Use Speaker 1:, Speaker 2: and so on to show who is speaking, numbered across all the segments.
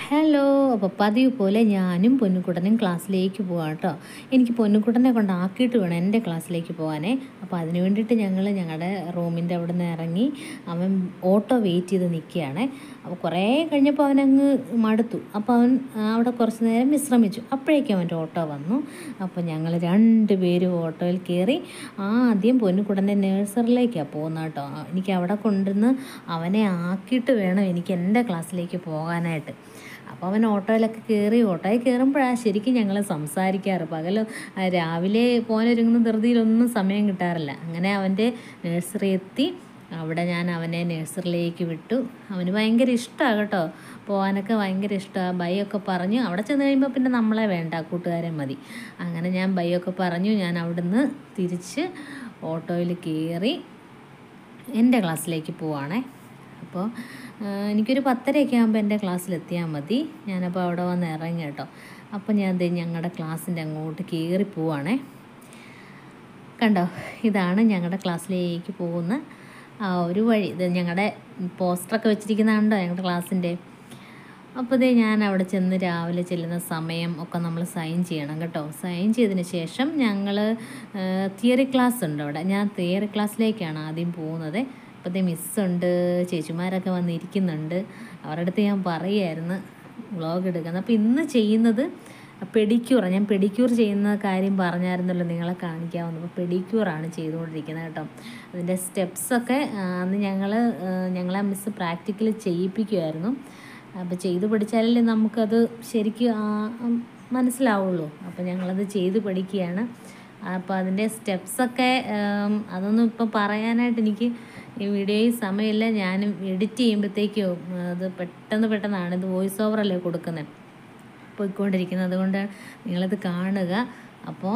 Speaker 1: hello അപ്പോൾ പതിവ് പോലെ ഞാനും പൊന്നുക്കുട്ടനും ക്ലാസ്സിലേക്ക് പോവാം കേട്ടോ എനിക്ക് പൊന്നുക്കുട്ടനെ കൊണ്ടാക്കിയിട്ട് വേണം എൻ്റെ ക്ലാസ്സിലേക്ക് പോകാനേ അപ്പോൾ അതിന് വേണ്ടിയിട്ട് ഞങ്ങൾ ഞങ്ങളുടെ റൂമിൻ്റെ അവിടെ നിന്ന് ഇറങ്ങി അവൻ ഓട്ടോ വെയിറ്റ് ചെയ്ത് നിൽക്കുകയാണേ അപ്പോൾ കുറേ കഴിഞ്ഞപ്പോൾ അവനങ്ങ് മടുത്തു അപ്പോൾ അവൻ ആ, അവിടെ കുറച്ച് നേരം വിശ്രമിച്ചു അപ്പോഴേക്കും അവൻ്റെ ഓട്ടോ വന്നു അപ്പോൾ ഞങ്ങൾ രണ്ട് പേരും ഓട്ടോയിൽ കയറി ആദ്യം പൊന്നുക്കുട്ടൻ്റെ നേഴ്സറിലേക്കാണ് പോകുന്നത് കേട്ടോ ആ, എനിക്ക് അവിടെ കൊണ്ടുവന്ന് അവനെ ആക്കിയിട്ട് വേണം എനിക്ക് എൻ്റെ ക്ലാസ്സിലേക്ക് പോകാനായിട്ട് അപ്പോൾ അവൻ ഓട്ടോയിലൊക്കെ കയറി ഓട്ടോയിൽ കയറുമ്പോഴാണ് ശരിക്കും ഞങ്ങൾ സംസാരിക്കാറ് പകൽ ആ, രാവിലെ പോകാനൊരുങ്ങുന്ന ധൃതിയിലൊന്നും സമയം കിട്ടാറില്ല അങ്ങനെ അവൻ്റെ നഴ്സറി എത്തി അവിടെ ഞാൻ അവനെ നഴ്സറിയിലേക്ക് വിട്ടു അവന് ഭയങ്കര ഇഷ്ടമാണ് കേട്ടോ പോകാനൊക്കെ ഭയങ്കര ഇഷ്ടമാണ് ബൈ ഒക്കെ പറഞ്ഞു അവിടെ ചെന്ന് കഴിയുമ്പോൾ പിന്നെ നമ്മളെ വേണ്ട കൂട്ടുകാരെ മതി അങ്ങനെ ഞാൻ ബൈ ഒക്കെ പറഞ്ഞു ഞാൻ അവിടുന്ന് തിരിച്ച് ഓട്ടോയിൽ കയറി എൻ്റെ ക്ലാസ്സിലേക്ക് പോവാണേ അപ്പോൾ ആ, എനിക്കൊരു പത്തരയൊക്കെ ആകുമ്പോൾ എൻ്റെ ക്ലാസ്സിലെത്തിയാൽ മതി ഞാനപ്പോൾ അവിടെ വന്ന് ഇറങ്ങി കേട്ടോ അപ്പോൾ ഞാൻ ദേ ഞങ്ങളുടെ ക്ലാസ്സിൻ്റെ അങ്ങോട്ട് കയറി പോവാണേ കണ്ടോ ഇതാണ് ഞങ്ങളുടെ ക്ലാസ്സിലേക്ക് പോകുന്ന ആ ഒരു വഴി ഇത് ഞങ്ങളുടെ പോസ്റ്ററൊക്കെ വെച്ചിരിക്കുന്നതാണ്ടോ ഞങ്ങളുടെ ക്ലാസ്സിൻ്റെ അപ്പോൾ ഇതേ ഞാൻ അവിടെ ചെന്ന് രാവിലെ ചെല്ലുന്ന സമയം ഒക്കെ നമ്മൾ സൈൻ ചെയ്യണം കേട്ടോ സൈൻ ചെയ്തതിന് ശേഷം ഞങ്ങൾ തിയറി ക്ലാസ് ഉണ്ട് അവിടെ ഞാൻ തിയറി ക്ലാസ്സിലേക്കാണ് ആദ്യം പോകുന്നത് അപ്പോൾ ഇതേ മിസ്സുണ്ട് ചേച്ചിമാരൊക്കെ വന്നിരിക്കുന്നുണ്ട് അവരുടെ അടുത്ത് ഞാൻ പറയുമായിരുന്നു വ്ളോഗ് എടുക്കുന്നത് അപ്പോൾ ഇന്ന് ചെയ്യുന്നത് പെഡിക്യൂർ ഞാൻ പെഡിക്യൂർ ചെയ്യുന്ന കാര്യം പറഞ്ഞായിരുന്നല്ലോ നിങ്ങളെ കാണിക്കാവുന്നത് അപ്പോൾ പെഡിക്യൂറാണ് ചെയ്തുകൊണ്ടിരിക്കുന്നത് കേട്ടോ അതിൻ്റെ സ്റ്റെപ്സൊക്കെ അന്ന് ഞങ്ങൾ ഞങ്ങളെ മിസ്സ് പ്രാക്ടിക്കൽ ചെയ്യിപ്പിക്കുമായിരുന്നു അപ്പോൾ ചെയ്ത് പഠിച്ചാലല്ലേ നമുക്കത് ശരിക്കും ആ, ഉം, മനസ്സിലാവുള്ളൂ അപ്പോൾ ഞങ്ങളത് ചെയ്ത് പഠിക്കുകയാണ് അപ്പോൾ അതിൻ്റെ സ്റ്റെപ്സൊക്കെ അതൊന്നും ഇപ്പോൾ പറയാനായിട്ട് എനിക്ക് ഈ വീഡിയോയിൽ സമയമില്ല ഞാൻ എഡിറ്റ് ചെയ്യുമ്പോഴത്തേക്കും അത് പെട്ടെന്ന് പെട്ടെന്നാണ് ഇത് വോയിസ് ഓവറല്ലേ കൊടുക്കുന്നത് പോയിക്കൊണ്ടിരിക്കുന്നത് അതുകൊണ്ട് നിങ്ങളത് കാണുക അപ്പോൾ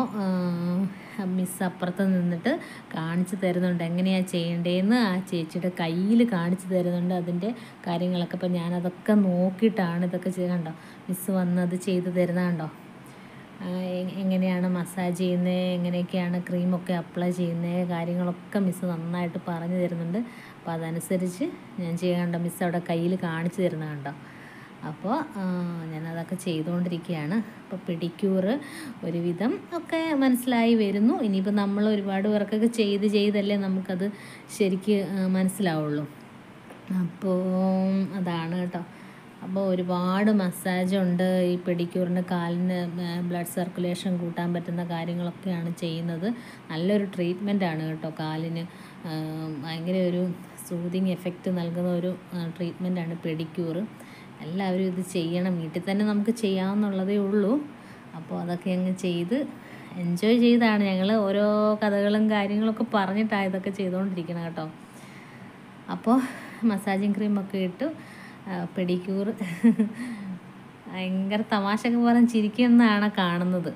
Speaker 1: മിസ് അപ്പുറത്ത് നിന്നിട്ട് കാണിച്ചു തരുന്നുണ്ട് എങ്ങനെയാണ് ചെയ്യേണ്ടതെന്ന് ആ ചേച്ചിയുടെ കയ്യിൽ കാണിച്ചു തരുന്നുണ്ട് അതിൻ്റെ കാര്യങ്ങളൊക്കെ അപ്പോൾ ഞാനതൊക്കെ നോക്കിയിട്ടാണ് ഇതൊക്കെ ചെയ്ത് കണ്ടോ മിസ് വന്ന് അത് ചെയ്തു തരുന്ന കണ്ടോ ആ, എ- എങ്ങനെയാണ് മസാജ് ചെയ്യുന്നത് എങ്ങനെയൊക്കെയാണ് ക്രീമൊക്കെ അപ്ലൈ ചെയ്യുന്നത് കാര്യങ്ങളൊക്കെ മിസ്സ് നന്നായിട്ട് പറഞ്ഞു തരുന്നുണ്ട് അപ്പോൾ അതനുസരിച്ച് ഞാൻ ചെയ്യണ്ട മിസ്സ് അവിടെ കയ്യിൽ കാണിച്ചു തരുന്ന കണ്ടോ അപ്പോൾ ആ, ഞാനതൊക്കെ ചെയ്തുകൊണ്ടിരിക്കുകയാണ് അപ്പോൾ പെഡിക്യൂറ് ഒരുവിധം ഒക്കെ മനസ്സിലായി വരുന്നു ഇനിയിപ്പോൾ നമ്മൾ ഒരുപാട് പേർക്കൊക്കെ ചെയ്ത് ചെയ്തല്ലേ നമുക്കത് ശരിക്ക് ആ, മനസ്സിലാവുള്ളൂ അപ്പോൾ അതാണ് കേട്ടോ അപ്പോൾ ഒരുപാട് മസാജ് ഉണ്ട് ഈ പെഡിക്യൂറിൻ്റെ കാലിന് ബ്ലഡ് സർക്കുലേഷൻ കൂട്ടാൻ പറ്റുന്ന കാര്യങ്ങളൊക്കെയാണ് ചെയ്യുന്നത് നല്ലൊരു ട്രീറ്റ്മെൻ്റ് ആണ് കേട്ടോ കാലിന് ആ, ഭയങ്കര ഒരു സൂതിങ് എഫക്റ്റ് നൽകുന്ന ഒരു ട്രീറ്റ്മെൻറ്റാണ് പെഡിക്യൂറ് എല്ലാവരും ഇത് ചെയ്യണം വീട്ടിൽ തന്നെ നമുക്ക് ചെയ്യാവുന്നുള്ളതേ ഉള്ളൂ അപ്പോൾ അതൊക്കെ അങ്ങ് ചെയ്ത് എൻജോയ് ചെയ്താണ് ഞങ്ങൾ ഓരോ കഥകളും കാര്യങ്ങളൊക്കെ പറഞ്ഞിട്ടാണ് ഇതൊക്കെ ചെയ്തുകൊണ്ടിരിക്കണം കേട്ടോ അപ്പോൾ മസാജിങ് ക്രീമൊക്കെ ഇട്ടു പെഡിക്യൂർ ഭയങ്കര തമാശയൊക്കെ പറഞ്ഞ് ചിരിക്കുന്നതാണ് കാണുന്നത്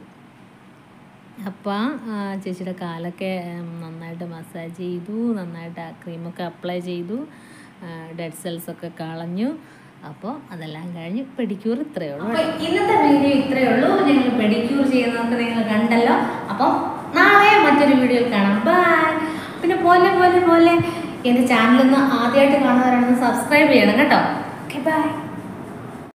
Speaker 1: അപ്പോൾ ആ ചേച്ചിയുടെ കാലൊക്കെ ഉം, നന്നായിട്ട് മസാജ് ചെയ്തു നന്നായിട്ട് ആ ക്രീമൊക്കെ അപ്ലൈ ചെയ്തു ഡെഡ് സെൽസ് ഒക്കെ കളഞ്ഞു അപ്പോൾ അതെല്ലാം കഴിഞ്ഞ് പെഡിക്യൂർ ഇത്രയേ ഉള്ളൂ അപ്പോൾ ഇന്നത്തെ വീഡിയോ ഇത്രയേ ഉള്ളൂ ഞങ്ങൾ പെഡിക്യൂർ ചെയ്യുന്നതൊക്കെ നിങ്ങൾ കണ്ടല്ലോ അപ്പം നാളെ മറ്റൊരു വീഡിയോയിൽ കാണാം ബൈ പിന്നെ പോലെ പോലെ പോലെ എൻ്റെ ചാനലൊന്ന് ആദ്യമായിട്ട് കാണുന്നവരാണെന്ന് സബ്സ്ക്രൈബ് ചെയ്യണം കേട്ടോ ഓക്കെ ബൈ